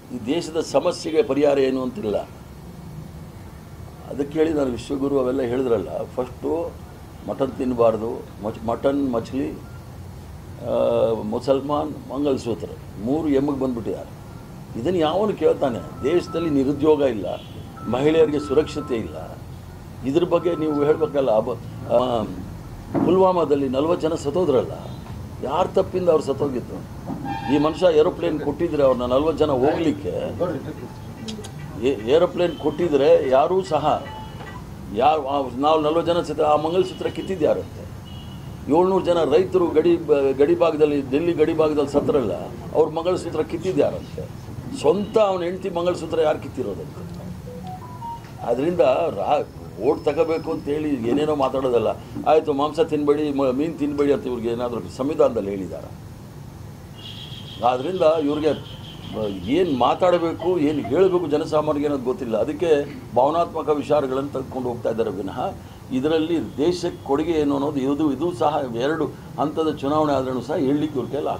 ಈ ದೇಶದ ಸಮಸ್ಯೆಗೆ ಪರಿಹಾರ ಏನು ಅಂತಿಲ್ಲ ಅದಕ್ಕೆ ಹೇಳಿ ನಾನು ವಿಶ್ವಗುರು ಅವೆಲ್ಲ ಹೇಳಿದ್ರಲ್ಲ ಫಸ್ಟು ಮಟನ್ ತಿನ್ನಬಾರ್ದು ಮಚ್ ಮಟನ್ ಮಚ್ಲಿ ಆ, ಮುಸಲ್ಮಾನ್ ಮಂಗಲಸೂತ್ರ ಮೂರು ಎಮ್ಮಿಗೆ ಬಂದ್ಬಿಟ್ಟಿದ್ದಾರೆ ಇದನ್ನು ಯಾವನು ಕೇಳ್ತಾನೆ ದೇಶದಲ್ಲಿ ನಿರುದ್ಯೋಗ ಇಲ್ಲ ಮಹಿಳೆಯರಿಗೆ ಸುರಕ್ಷತೆ ಇಲ್ಲ ಇದ್ರ ಬಗ್ಗೆ ನೀವು ಹೇಳಬೇಕಲ್ಲ ಅಬ ಆ, ಪುಲ್ವಾಮಾದಲ್ಲಿ ನಲ್ವತ್ತು ಜನ ಸತ್ತೋದ್ರಲ್ಲ ಯಾರು ತಪ್ಪಿಂದ ಅವ್ರು ಸತ್ತೋಗಿದ್ದು ಈ ಮನುಷ್ಯ ಏರೋಪ್ಲೇನ್ ಕೊಟ್ಟಿದ್ರೆ ಅವ್ರನ್ನ ನಲ್ವತ್ತು ಜನ ಹೋಗ್ಲಿಕ್ಕೆ ಏರೋಪ್ಲೇನ್ ಕೊಟ್ಟಿದ್ರೆ ಯಾರೂ ಸಹ ಯಾರು ನಾವು ನಲ್ವತ್ತು ಜನ ಸತ್ತ ಆ ಮಂಗಲಸೂತ್ರ ಕಿತ್ತಿದ್ಯಾರಂತೆ ಏಳ್ನೂರು ಜನ ರೈತರು ಗಡಿ ಬ- ಗಡಿ ಭಾಗದಲ್ಲಿ ಡೆಲ್ಲಿ ಗಡಿ ಭಾಗದಲ್ಲಿ ಸತ್ತರಲ್ಲ ಅವ್ರ ಮಂಗಲಸೂತ್ರ ಕಿತ್ತಿದ್ಯಾರಂತೆ ಸ್ವಂತ ಅವನ ಹೆಂಡತಿ ಮಂಗಲಸೂತ್ರ ಯಾರು ಕಿತ್ತಿರೋದಂತೆ ಅದರಿಂದ ರಾ ಓಟ್ ತಗೋಬೇಕು ಅಂತೇಳಿ ಏನೇನೋ ಮಾತಾಡೋದಲ್ಲ ಆಯಿತು ಮಾಂಸ ತಿನ್ನಬೇಡಿ ಮೀನು ತಿನ್ನಬೇಡಿ ಅಂತ ಇವ್ರಿಗೆ ಏನಾದರೂ ಸಂವಿಧಾನದಲ್ಲಿ ಹೇಳಿದ್ದಾರೆ ಆದ್ದರಿಂದ ಇವ್ರಿಗೆ ಏನು ಮಾತಾಡಬೇಕು ಏನು ಹೇಳಬೇಕು ಜನಸಾಮಾನ್ಯರಿಗೆ ಅನ್ನೋದು ಗೊತ್ತಿಲ್ಲ ಅದಕ್ಕೆ ಭಾವನಾತ್ಮಕ ವಿಚಾರಗಳನ್ನು ತೆಗೆದುಕೊಂಡು ಹೋಗ್ತಾ ಇದ್ದಾರೆ ವಿನಃ ಇದರಲ್ಲಿ ದೇಶಕ್ಕೆ ಕೊಡುಗೆ ಏನು ಅನ್ನೋದು ಇದು ಇದು ಸಹ ಎರಡು ಹಂತದ ಚುನಾವಣೆ ಆದ್ರೂ ಸಹ ಹೇಳಲಿಕ್ಕೆ ಇವ್ರ ಕೈಲಿ